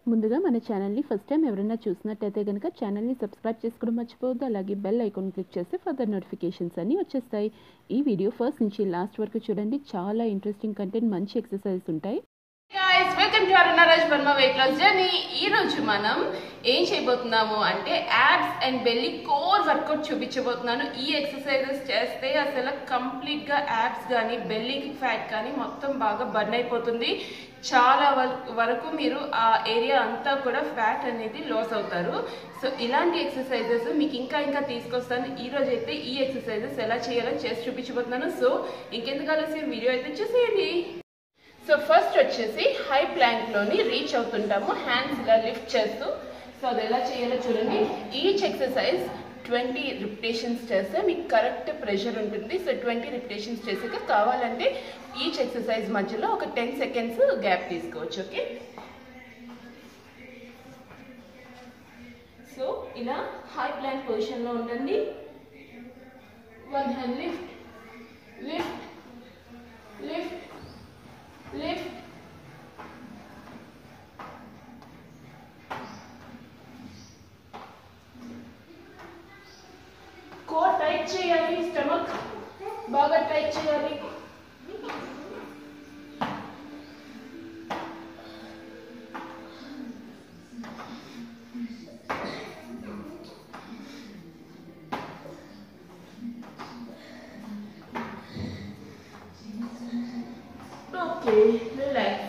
ముందుగా మన ఛానల్ని ఫస్ట్ టైం ఎవరైనా చూసినట్టయితే కనుక ఛానల్ని సబ్స్క్రైబ్ చేసుకోవడం మర్చిపోవద్దు అలాగే బెల్ ఐకాన్ క్లిక్ చేస్తే ఫర్దర్ నోటిఫికేషన్స్ అన్నీ వచ్చేస్తాయి ఈ వీడియో ఫస్ట్ నుంచి లాస్ట్ వరకు చూడండి చాలా ఇంట్రెస్టింగ్ కంటెంట్ మంచి ఎక్సర్సైజ్ ఉంటాయి guys welcome to Arunaraj Varma weight loss journey ఈ రోజు మనం ఏం చేయబోతున్నాము అంటే abs and belly core workout చూపించబోతున్నాను ఈ ఎక్సర్సైజెస్ చేస్తే అసలు కంప్లీట్ గా యాబ్స్ కానీ బెల్లీకి ఫ్యాట్ కానీ మొత్తం బాగా బర్న్ అయిపోతుంది చాలా వర- వరకు మీరు ఆ ఏరియా అంతా కూడా ఫ్యాట్ అనేది లాస్ అవుతారు సో ఇలాంటి ఎక్సర్సైజెస్ మీకు ఇంకా ఇంకా తీసుకొస్తాను ఈ రోజు అయితే ఈ ఎక్సర్సైజెస్ ఎలా చేయాలో చేసి చూపించబోతున్నాను సో ఇంకెందుకు ఆలస్యం వీడియో అయితే చూసేయండి సో ఫస్ట్ వచ్చేసి హై ప్లాంక్ లోని రీచ్ అవుతుంటాము హ్యాండ్స్ ఇలా లిఫ్ట్ చేస్తూ సో అది ఎలా చేయాలో చూడండి ఈచ్ ఎక్సర్సైజ్ ట్వంటీ రిపిటేషన్స్ చేస్తే మీకు కరెక్ట్ ప్రెషర్ ఉంటుంది సో ట్వంటీ రిపిటేషన్స్ చేసాక కావాలంటే ఈచ్ ఎక్సర్సైజ్ మధ్యలో ఒక టెన్ సెకండ్స్ గ్యాప్ తీసుకోవచ్చు ఓకే సో ఇలా హై ప్లాంక్ పొజిషన్లో ఉండండి one hand lift lift lift lift core tight చేయాలి స్టమక్ బాగా టైట్ చేయాలి ఓకే రిలాక్స్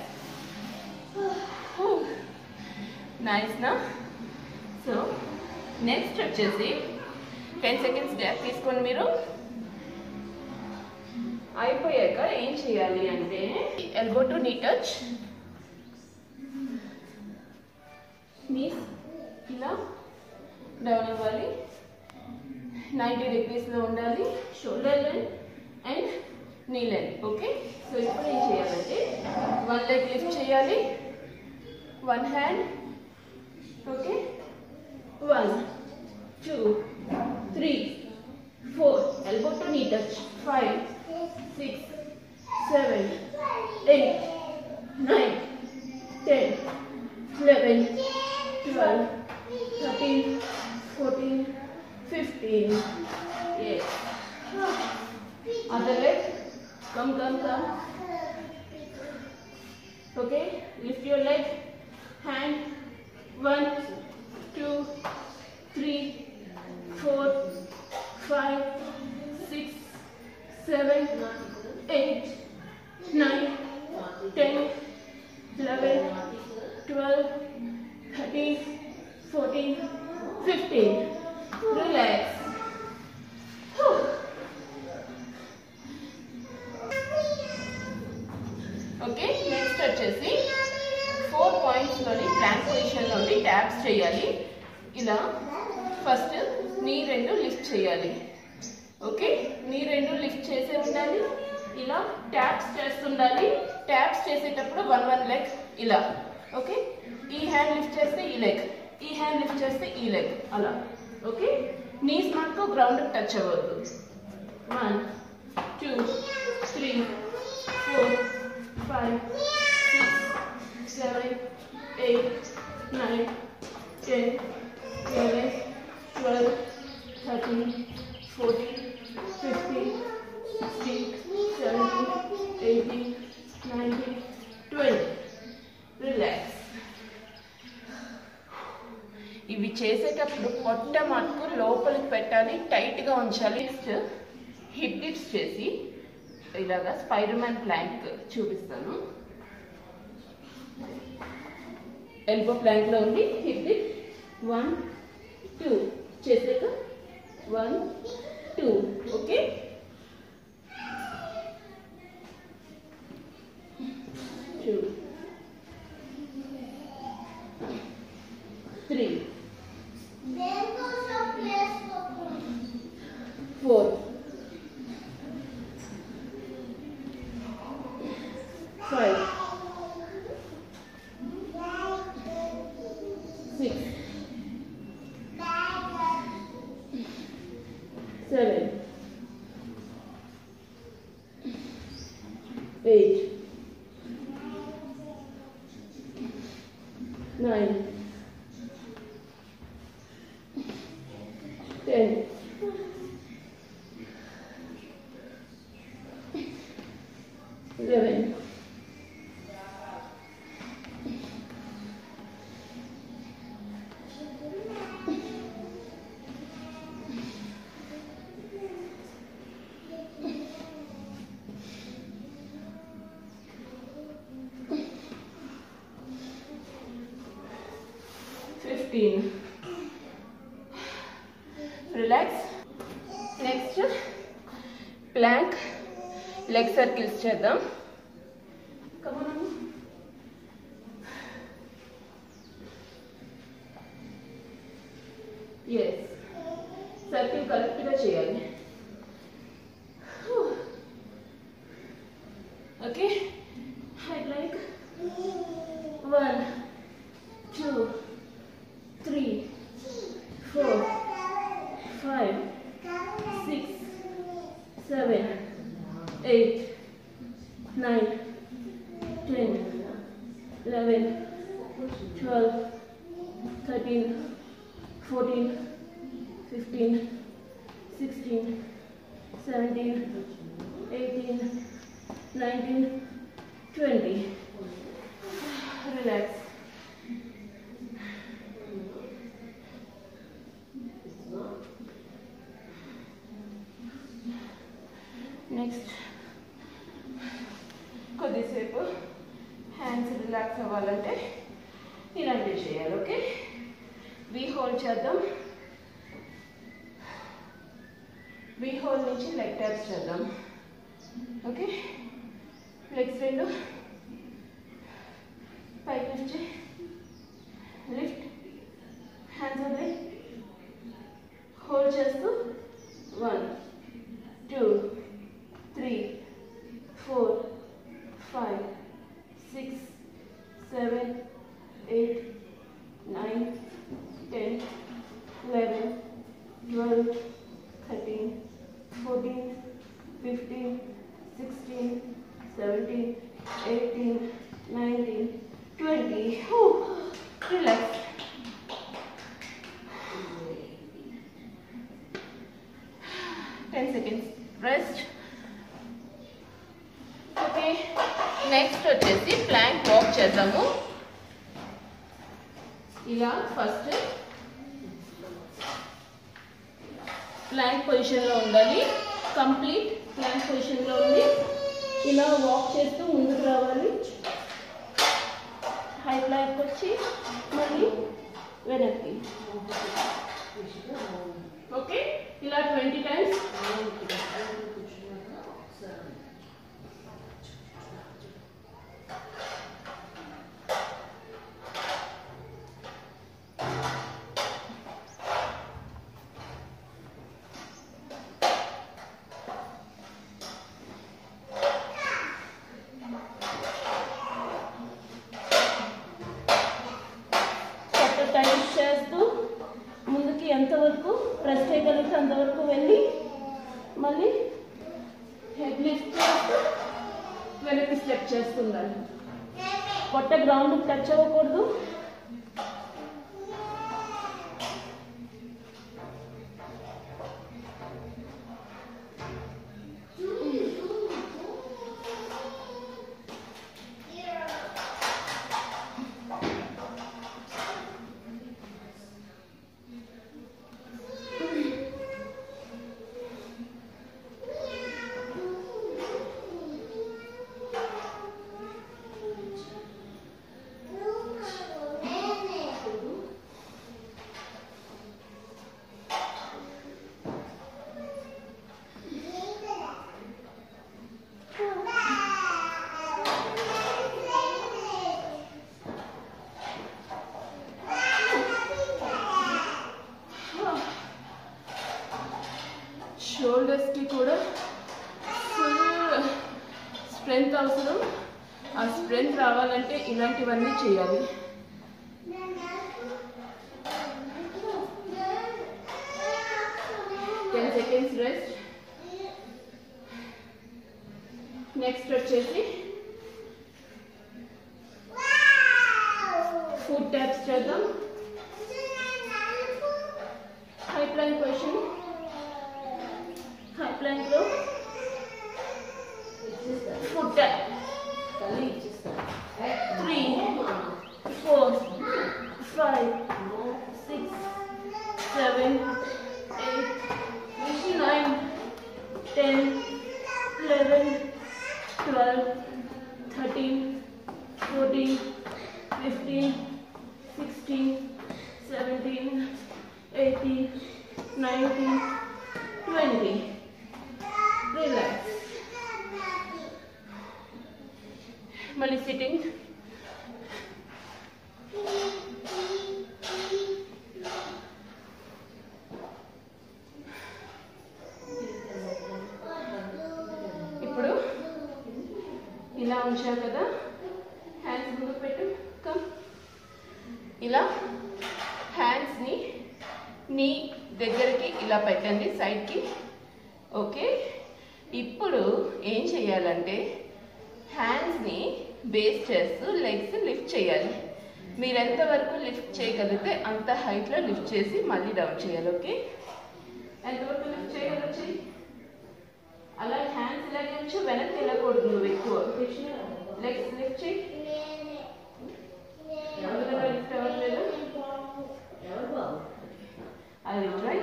నైస్ నా సో నెక్స్ట్ వచ్చేసి టెన్ సెకండ్స్ గ్యాప్ తీసుకోండి మీరు అయిపోయాక ఏం చేయాలి అంటే elbow to knee touch knees ఇలా డౌన్ అవ్వాలి నైంటీ డిగ్రీస్లో ఉండాలి షోల్డర్ లెన్ అండ్ నీ లెన్ ఓకే సో ఇప్పుడు ఏం చేయాలంటే వన్ లెగ్ లిఫ్ట్ చేయాలి one hand okay one two three four elbow to knee touch five six seven eight nine ten eleven twelve thirteen fourteen fifteen eight other leg come come come okay lift your leg hand one two three four five six seven eight nine ten eleven twelve thirteen fourteen fifteen relax Whew. Okay next వచ్చేసి four పాయింట్స్లోని plank పొజిషన్లోని taps చేయాలి ఇలా first నీ రెండు lift చేయాలి okay నీ రెండు లిఫ్ట్ చేసే ఉండాలి ఇలా ట్యాప్స్ చేస్తుండాలి ట్యాప్స్ చేసేటప్పుడు వన్ వన్ లెగ్ ఇలా ఓకే ఈ హ్యాండ్ లిఫ్ట్ చేస్తే ఈ లెగ్ ఈ హ్యాండ్ లిఫ్ట్ చేస్తే ఈ లెగ్ అలా ఓకే నీస్ మటుకు గ్రౌండ్ టచ్ అవ్వద్దు one two three four five, six, seven, eight, nine, ten, eleven, twelve, thirteen, fourteen, fifteen, sixteen, seventeen, eighteen, nineteen, twenty. Relax. ఇవి చేసేటప్పుడు పొట్ట మటుకు లోపలికి పెట్టాలి టైట్గా ఉంచాలి నెక్స్ట్ హిప్ డిప్స్ చేసి ఇలాగా స్పైడర్ మ్యాన్ ప్లాంక్ చూపిస్తాను ఎల్బో ప్లాంక్ లో ఉంది హిప్ డిప్ వన్ టూ చేసాక one two okay two three four five, six, seven, eight, nine, ten, eleven, fifteen. Relax. Next, plank leg circles చేద్దాం Come on. Amu. Yes. Circle కరెక్ట్గా చేయాలి okay height like one two three four five six seven eight nine ten eleven twelve thirteen fourteen fifteen sixteen seventeen eighteen nineteen twenty relax next కొద్దిసేపు hands relax అవ్వాలంటే ఇలాంటివి చేయాలి okay V hold చేద్దాం V hold నుంచి leg taps చేద్దాం okay legs రెండు పైకి నుంచి లిఫ్ట్ హ్యాండ్స్ వదిలే హోల్డ్ చేస్తూ one two three four five six seven eight nine ten eleven twelve thirteen fourteen fifteen sixteen seventeen eighteen nineteen twenty relax ten seconds rest okay next వచ్చేసి plank walk చేద్దాము ఇలా first Planck పొజిషన్లో ఉండాలి complete Planck పొజిషన్లో ఉంది ఇలా walk చేస్తూ ముందుకు రావాలి హై ప్లాంక్ వచ్చి మళ్ళీ వెనక్కి ఓకే ఇలా ట్వంటీ టైమ్స్ కొత్త టైమ్స్ చేస్తూ ముందుకి ఎంతవరకు ప్రెస్ చేయగలిగితే అంతవరకు వెళ్ళి మళ్ళీ హెడ్ లిఫ్ట్ చేస్తూ వెనక్కి స్టెప్ చేస్తుండాలి పొట్ట గ్రౌండ్ టచ్ అవ్వకూడదు షోల్డర్స్కి కూడా ఫుల్ స్ట్రెంగ్త్ అవసరం ఆ స్ట్రెంగ్త్ రావాలంటే ఇలాంటివన్నీ చేయాలి టెన్ సెకండ్స్ రెస్ట్ నెక్స్ట్ వచ్చేసి ఫుడ్ ట్యాప్స్ చేద్దాం హై ప్లాంక్ క్వశ్చన్ హై ప్లాంక్లో foot tap three four five six seven eight nine ten eleven twelve thirteen fourteen fifteen sixteen seventeen eighteen nineteen twenty relax మళ్ళీ sitting ఇప్పుడు ఇలా ఉంచావు కదా hands ముందుకు పెట్టు come ఇలా హ్యాండ్స్ని నీ దగ్గరికి ఇలా పెట్టండి సైడ్కి ఓకే ఇప్పుడు ఏం చేయాలంటే హ్యాండ్స్ని బేస్ చేస్తూ లెగ్స్ లిఫ్ట్ చేయాలి మీరు ఎంతవరకు లిఫ్ట్ చేయగలిగితే అంత హైట్లో లిఫ్ట్ చేసి మళ్ళీ డౌన్ చేయాలి ఓకే ఎంతవరకు లిఫ్ట్ చేయగలరు చెయ్యి అలా హ్యాండ్స్ ఇలాగే ఉంచు వెనక్కి వెళ్ళకూడదు నువ్వు ఎక్కువ లెగ్స్ లిఫ్ట్ చేయి అందుకని లిఫ్ట్ అవ్వట్లేదు అది ట్రై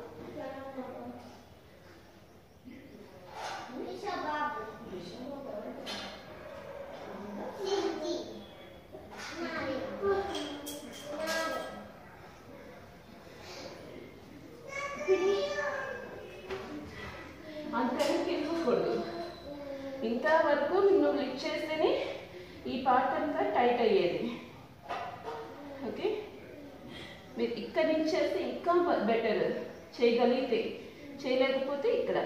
అంతకన్నా కిందకూడదు ఇంకా వరకు నువ్వు లిఫ్ట్ చేస్తేనే ఈ పార్ట్ అంతా టైట్ అయ్యేది ఓకే మీరు ఇక్కడి నుంచి చేస్తే ఇంకా బెటర్ చేయగలిగితే చేయలేకపోతే ఇక్కడ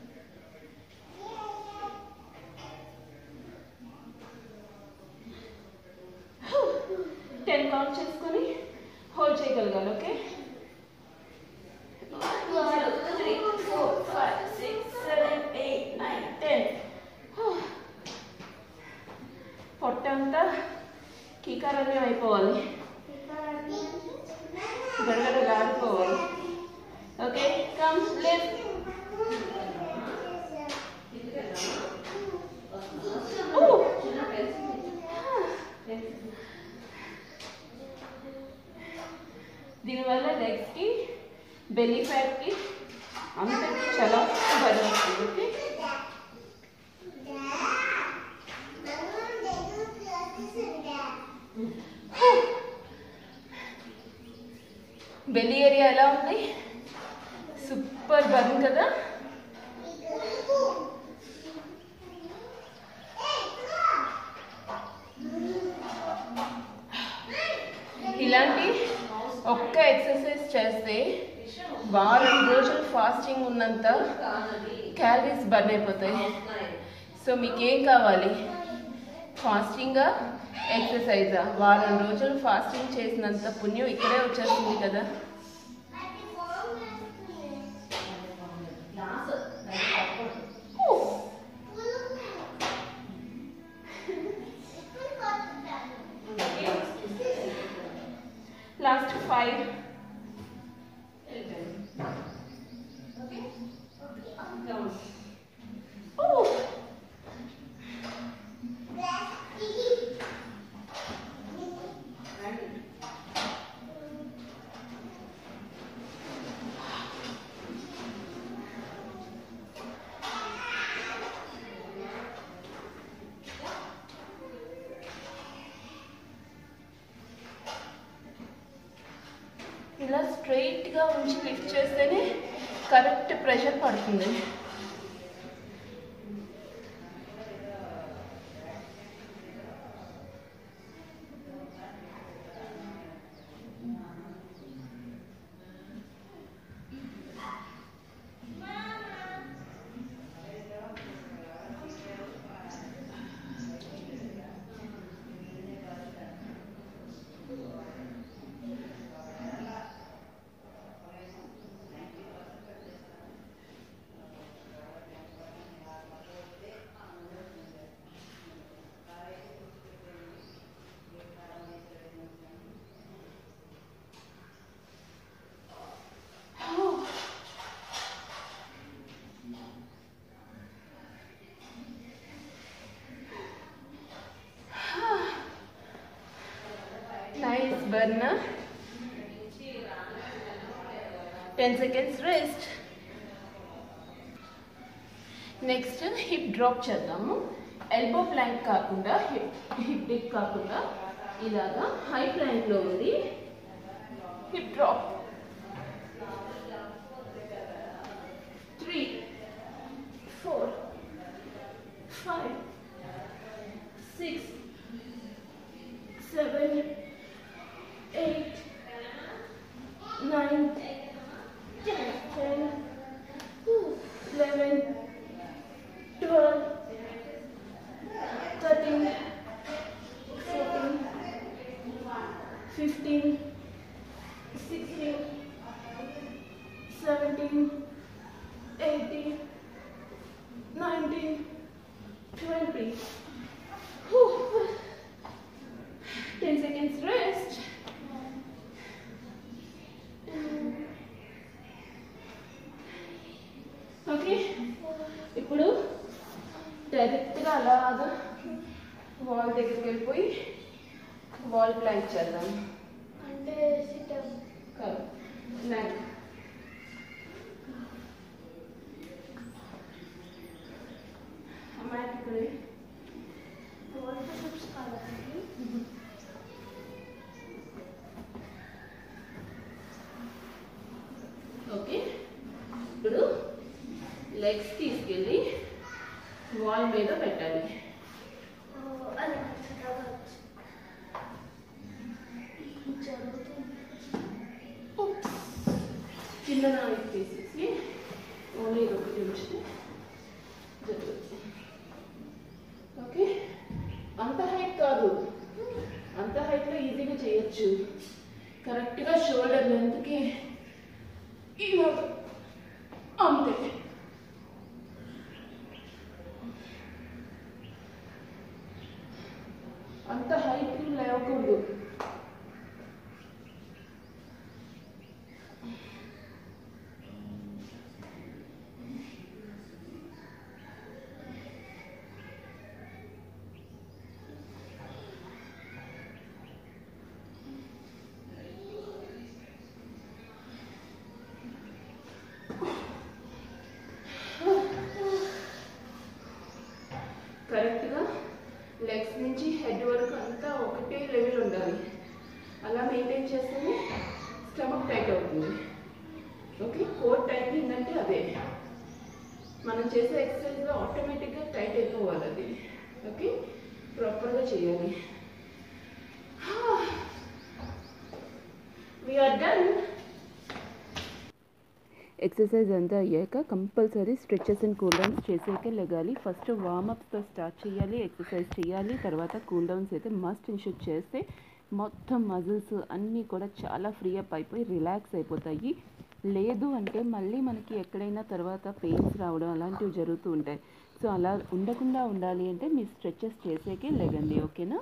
టెన్ కౌంట్ చేసుకొని హోల్డ్ చేయగలగాలి okay one two three four five six seven eight nine ten పొట్ట అంతా కీకారమే అయిపోవాలి గడగడలాడిపోవాలి ఓకే కమ్ లెఫ్ట్ దీనివల్ల లెగ్స్కి బెల్లీ ఫ్యాట్కి అంతకి చాలా బలం వస్తుంది ఓకే బెల్లీ ఏరియా ఎలా ఉంది సూపర్ బలం కదా ఇలాంటి ఒక్క ఎక్సర్సైజ్ చేస్తే వారం రోజులు ఫాస్టింగ్ ఉన్నంత క్యాలరీస్ బర్న్ అయిపోతాయి సో మీకు ఏం కావాలి ఫాస్టింగా ఎక్సర్సైజా వారం రోజులు ఫాస్టింగ్ చేసినంత పుణ్యం ఇక్కడే వచ్చేస్తుంది కదా లాస్ట్ ఫైవ్ ఇలా స్ట్రైట్గా ఉంచి లిఫ్ట్ చేస్తేనే కరెక్ట్ ప్రెషర్ పడుతుంది nice burner 10 seconds rest next hip drop చేద్దాము ఎల్బో ప్లాంక్ కాకుండా హిప్ హిప్ డిప్ కాకుండా ఇలాగా హై ప్లాంక్లో ఉంది hip drop three four five six seven eight nine, ten, eleven, twelve, thirteen, fourteen, fifteen, sixteen, seventeen, eighteen, nineteen, twenty. Whew. Ten seconds rest. Okay ఇప్పుడు డైరెక్ట్గా అలాగా wall దగ్గరికి వెళ్ళిపోయి వాల్ ప్లాంక్ చేద్దాం అంటే సిటప్ కాదు ప్లాంక్ మ్యాట్ ఇక్కడే wall sit ups కాదండి ఓకే ఇప్పుడు లెగ్స్ తీసుకెళ్ళి వాల్ మీద పెట్టాలి అది చదవచ్చు జరుగుతుంది చిన్న నాలుగు తీసేసి ఓన్లీ ఇది ఒకటి ఉంచితే జరుగుతుంది ఓకే అంత హైట్ కాదు అంత హైట్లో ఈజీగా చేయొచ్చు కరెక్ట్గా షోల్డర్ లెంత్కి ఇలాగ అంతే అంత హైట్ లేవకూడదు కరెక్ట్గా లెగ్స్ నుంచి హెడ్ వరకు అంతా ఒకటే లెవెల్ ఉండాలి అలా మెయింటైన్ చేస్తేనే స్టమక్ టైట్ అవుతుంది ఓకే కోట్ టైటింగ్ అంటే అదే మనం చేసే ఎక్సర్సైజ్లో ఆటోమేటిక్గా టైట్ అయిపోవాలి అది ఓకే ప్రాపర్గా చేయాలి వీఆర్ డన్ ఎక్సర్సైజ్ అంతా అయ్యాక compulsory stretches and cool downs చేసాకే లెగాలి ఫస్ట్ వార్మప్స్తో స్టార్ట్ చేయాలి ఎక్సర్సైజ్ చేయాలి తర్వాత కూల్ డౌన్స్ అయితే మస్ట్ ఇన్షూట్ చేస్తే మొత్తం మజిల్స్ అన్నీ కూడా చాలా ఫ్రీ అప్ అయిపోయి రిలాక్స్ అయిపోతాయి లేదు అంటే మళ్ళీ మనకి ఎక్కడైనా తర్వాత పెయిన్స్ రావడం అలాంటివి జరుగుతూ ఉంటాయి సో అలా ఉండకుండా ఉండాలి అంటే మీరు స్ట్రెచెస్ చేసేకే లెగండి ఓకేనా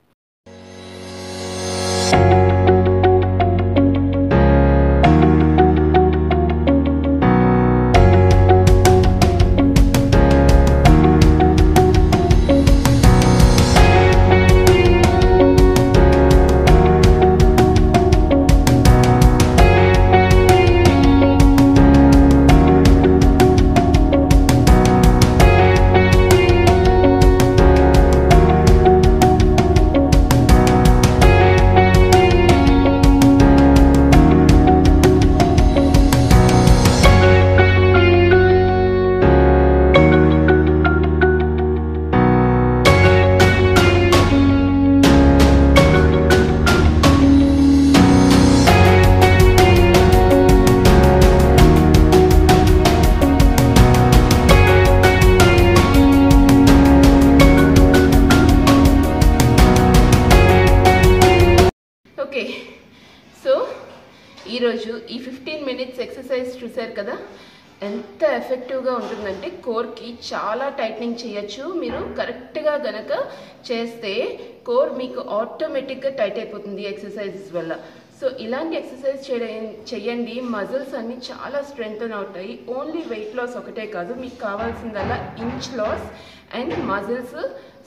ఓకే సో ఈరోజు ఈ ఫిఫ్టీన్ మినిట్స్ ఎక్సర్సైజ్ చూశారు కదా ఎంత ఎఫెక్టివ్గా ఉంటుందంటే కోర్కి చాలా టైట్నింగ్ చేయొచ్చు మీరు కరెక్ట్గా గనక చేస్తే కోర్ మీకు ఆటోమేటిక్గా టైట్ అయిపోతుంది ఎక్సర్సైజెస్ వల్ల సో ఇలాంటి ఎక్సర్సైజ్ చేయడం చేయండి మజిల్స్ అన్ని చాలా స్ట్రెంగ్తన్ అవుతాయి ఓన్లీ వెయిట్ లాస్ ఒకటే కాదు మీకు కావాల్సిందల్లా inch loss and muscles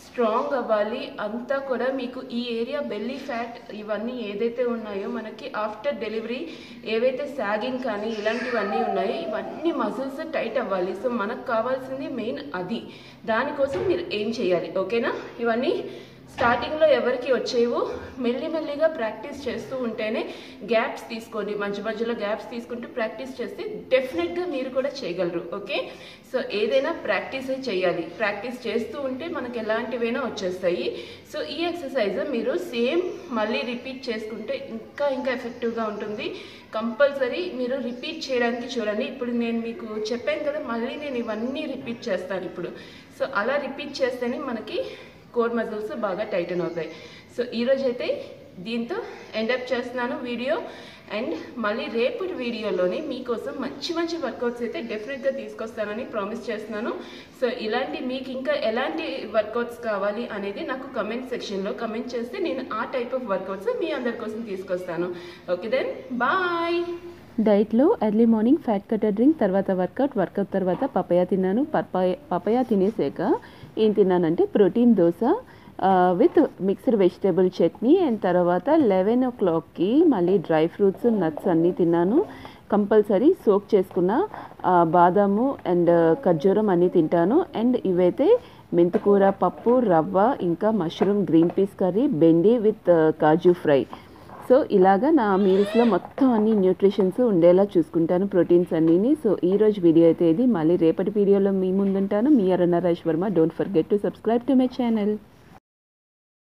strong అవ్వాలి అంతా కూడా మీకు ఈ ఏరియా బెల్లీ ఫ్యాట్ ఇవన్నీ ఏదైతే ఉన్నాయో మనకి ఆఫ్టర్ డెలివరీ ఏవైతే సాగింగ్ కానీ ఇలాంటివన్నీ ఉన్నాయో ఇవన్నీ మజిల్స్ టైట్ అవ్వాలి సో మనకు కావాల్సింది మెయిన్ అది దానికోసం మీరు ఏం చేయాలి ఓకేనా ఇవన్నీ స్టార్టింగ్లో ఎవరికి వచ్చేవో మెల్లిమెల్లిగా ప్రాక్టీస్ చేస్తూ ఉంటేనే గ్యాప్స్ తీసుకోండి మధ్య మధ్యలో గ్యాప్స్ తీసుకుంటూ ప్రాక్టీస్ చేస్తే డెఫినెట్గా మీరు కూడా చేయగలరు ఓకే సో ఏదైనా ప్రాక్టీసే చేయాలి ప్రాక్టీస్ చేస్తూ ఉంటే మనకి ఎలాంటివైనా వచ్చేస్తాయి సో ఈ ఎక్సర్సైజ్ మీరు సేమ్ మళ్ళీ రిపీట్ చేసుకుంటే ఇంకా ఇంకా ఎఫెక్టివ్గా ఉంటుంది కంపల్సరీ మీరు రిపీట్ చేయడానికి చూడండి ఇప్పుడు నేను మీకు చెప్పాను కదా మళ్ళీ నేను ఇవన్నీ రిపీట్ చేస్తాను ఇప్పుడు సో అలా రిపీట్ చేస్తేనే మనకి కోర్ మజిల్స్ బాగా టైటన్ అవుతాయి సో ఈరోజు అయితే దీంతో ఎండప్ చేస్తున్నాను వీడియో అండ్ మళ్ళీ రేపు వీడియోలోని మీకోసం మంచి మంచి వర్కౌట్స్ అయితే డెఫినెట్గా తీసుకొస్తానని ప్రామిస్ చేస్తున్నాను సో ఇలాంటి మీకు ఇంకా ఎలాంటి వర్కౌట్స్ కావాలి అనేది నాకు కమెంట్ సెక్షన్లో కమెంట్ చేస్తే నేను ఆ టైప్ ఆఫ్ వర్కౌట్స్ మీ అందరి కోసం తీసుకొస్తాను ఓకే దెన్ బాయ్ డైట్లో early morning fat cutter drink తర్వాత వర్కౌట్ వర్కౌట్ తర్వాత పపయా తిన్నాను పపాయ పపయా తినేసాక ఏం తిన్నానంటే protein dosa with mixed vegetable chutney and తర్వాత లెవెన్ ఓ క్లాక్కి మళ్ళీ డ్రై ఫ్రూట్స్ నట్స్ అన్నీ తిన్నాను కంపల్సరీ సోక్ చేసుకున్న ఆ, బాదాము అండ్ ఖర్జూరం అన్నీ తింటాను అండ్ ఇవైతే మెంతికూర పప్పు రవ్వ ఇంకా మష్రూమ్ గ్రీన్ పీస్ కర్రీ బెండి విత్ కాజు ఫ్రై సో ఇలాగా నా మీల్స్లో మొత్తం అన్ని న్యూట్రిషన్స్ ఉండేలా చూసుకుంటాను ప్రోటీన్స్ అన్నీని సో ఈ రోజు వీడియో అయితే ఇది మళ్ళీ రేపటి వీడియోలో మీ ముందుంటాను మీ Aruna Raj Varma don't forget to subscribe to my channel